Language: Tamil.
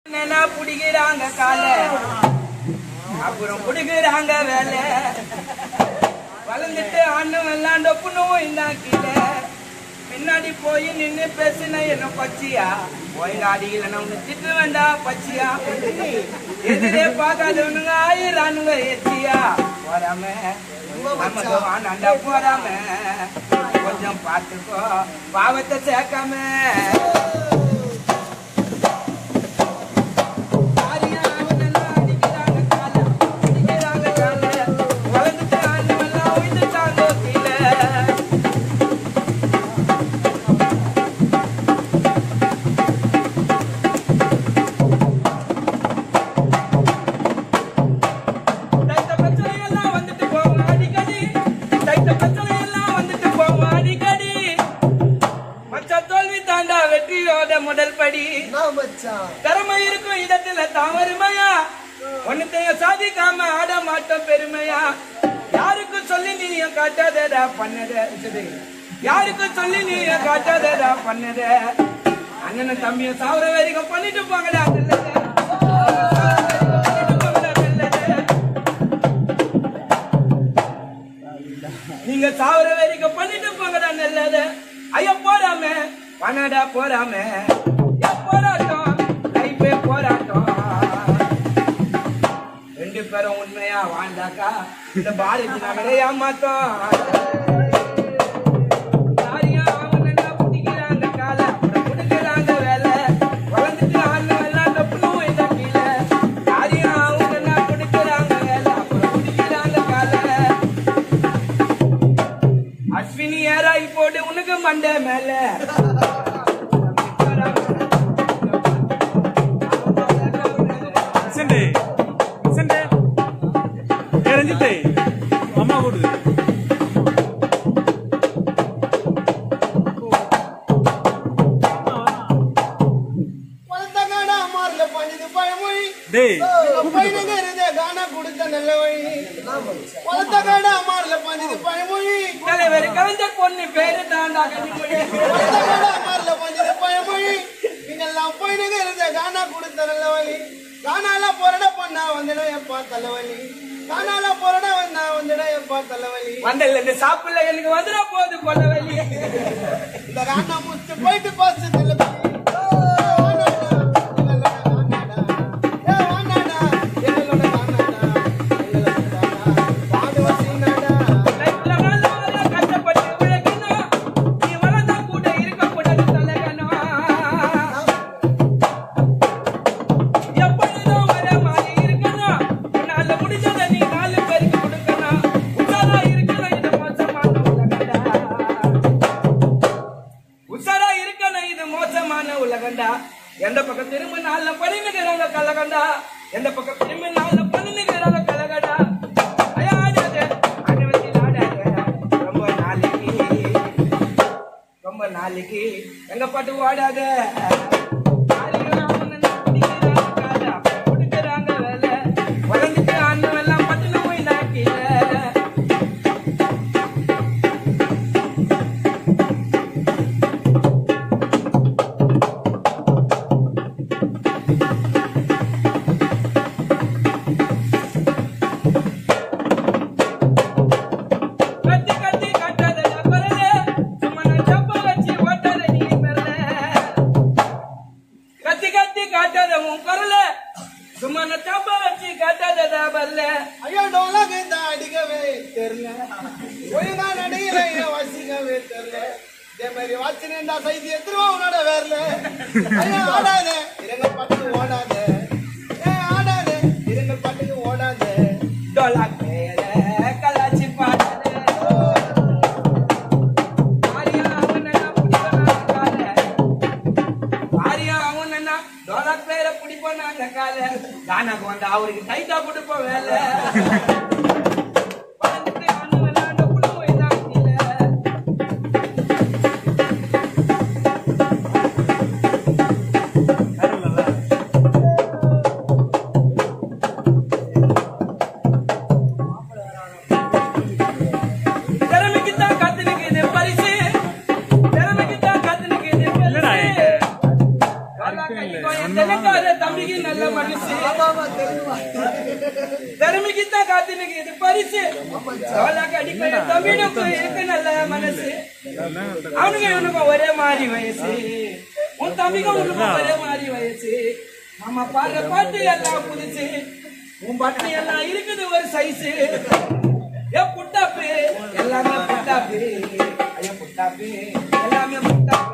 என்னன்னா புடிக்கிறாங்க கால அப்புறம் புடிக்கிறாங்க வேலை வளர்ந்துட்டு அண்ணன் வெள்ளாண்ட புண்ணும் இந்த கீழே பின்னாடி போய் நின்னு பேசின என்ன பச்சியா ஒழுங்கா அடிக்கல உன்னை திட்டு வேண்டாம் பச்சியா எதிரே பார்க்காதவனுங்க ஆயிரானுங்க எச்சியா போறாம நமக்கு வாண்டாண்டா போறாம கொஞ்சம் பார்த்துக்கோ பாவத்தை சேர்க்காம முதல் படி நான் மச்சான் திறமை இருக்கும் இடத்துல தாமருமையா ஒன்னுத்தைய சாதிக்காம ஆட மாட்டோம் பெருமையா யாருக்கும் சொல்லி நீயும் காட்டாதடா பண்ணத யாருக்கும் சொல்லி நீயும் காட்டாதடா பண்ணத அண்ணனும் தம்பியும் சாவர வரைக்கும் பண்ணிட்டு போங்கடா நல்லது. பண்ணிட்டு போங்கடா நல்லது. நீங்க சாவர வரைக்கும் பண்ணிட்டு போங்கடா நல்லது ஐயா போறாம பண்ணடா போறாம ஏன் போராட்டம் லைஃபே போராட்டம் ரெண்டு பேரும் உண்மையா வாழ்ந்தாக்கா இந்த பாரதி நகரை ஏமாத்தோம் யாரையும் அவனுன்னா பிடிக்கிறாங்க காலை, அப்புறம் பிடிக்கிறாங்க வேலை. வளர்ந்துட்டு ஆளு எல்லாம் டப்புனும் இந்த கீழே. யாரையும் அவனுன்னா பிடிக்கிறாங்க வேலை, அப்புறம் பிடிக்கிறாங்க காலை. அஸ்வினி ஏறாய் போடு உனக்கு மண்டை மேல விசண்டே விசண்டே ஏ ரஞ்சித்தே அம்மா கூடுது வளர்த்தகாடா மார்ல பாஞ்சது பழமொழி டேய் பையனுங்க இருந்த கானா கொடுத்த நல்ல வழி வளர்த்தகாடா மார்ல பாஞ்சது பழமொழி தலைவர் கவிஞர் பொண்ணு பேரு தாண்டா கன்னிமொழி வளர்த்தகாடா மார்ல பாஞ்சது பழமொழி நீங்கெல்லாம் பையனுங்க இருந்த கானா கொடுத்த நல்ல வழி கானால பொரட பண்ணா வந்துட எப்பா தலைவலி கானால பொரட வந்தா வந்துட எப்பா தலைவலி வந்தல இந்த சாப்பிடல எனக்கு வந்துட போகுது கொல்ல வலி இந்த கானா முத்து போயிட்டு பாசு தலைவலி லைஃப்ல வாழ்ந்து வாழ கஷ்டப்பட்டு உழைக்கணும் நீ வளர்ந்தா கூட இருக்கக்கூடாது தலைகணும் எப்பொழுதும் ஒரே மாதிரி இருக்கணும் உன்னால முடிஞ்சதை நீ நாலு பேருக்கு கொடுக்கணும் உஷாரா இருக்கணும் இது மோசமான உலகண்டா உஷாரா இருக்கணும் இது மோசமான உலகண்டா எந்த பக்கம் திரும்ப நாள்ல பண்ணினுக்கிறாங்க கலகண்டா எந்த பக்கம் திரும்ப நாள்ல பண்ணினுக்கிறாங்க கலகண்டா ஐயா, ஆடாத, ஆண்டவத்தில் ஆடாத. ரொம்ப நாளைக்கு ரொம்ப நாளைக்கு எங்க பாட்டு ஓடாத ஆளுங்க அவனை பிடிக்கிறாங்க காலை, அப்புறம் பிடிக்கிறாங்க வேலை. வளர்ந்துட்டு அண்ணன் எல்லாம் பட்டுன்னு போய் நாக்கில கத்தி கத்தி காட்டாதடா குரலே, சும்மா நான் சப்ப வச்சு ஓட்டாத நீ பெறல. கத்தி கத்தி காட்டாத உன் குரல சும்மா நான் சப்ப வச்சு காட்டாதடா பரல ஐயோ டோலாக இந்த அடிக்கவே தெரியல ஒழுங்கா நடிகர வாசிக்கவே தெரியல இதே மாதிரி வாட்சினா சைதி எத்திருவா உன்னோட வேர்ல ஐயா ஆடாத இருங்க பாட்டுக்கு ஓடாத ஏ ஆடாத இருங்க பாட்டுக்கு ஓடாத டோலா பேர கலாச்சி பாடாத ஆரியா அவனா பிடிப்பனா கால ஆரியா அவனா டோலா பேர பிடிப்பனா அந்த கால கானாக்கு வந்து அவருக்கு டைட்டா கொடுப்போம் வேலை வளர்ந்துட்டு அண்ணு விளையாண்ட புழு வைதான் கீழே திறமைக்குத்தான் காத்து நிக்குது பரிசு திறமைக்குத்தான் காத்து நிக்குது இல்லடா, பரிசு எங்க? காலா கட்டிக்கோ, என் தெலுங்கார தம்பிக்கு தம்பி நல்ல மனசு திறமைக்கு தான் காத்துனுக்கு இது பரிசு சோழாக்கு அடிக்க என் தம்பினுக்கு இருக்கு நல்ல மனசு அவனுக்கு இவனுக்கும் ஒரே மாதிரி வயசு உன் தம்பிக்கும் உனக்கும் ஒரே மாதிரி வயசு நம்ம பாடுற பாட்டு எல்லாம் புதுசு உன் பட்டு எல்லாம் இருக்குது ஒரு சைஸு ஏ புட்டாப்பு எல்லாமே புட்டாப்பு ஐயா புட்டாப்பு எல்லாமே புட்டாப்பு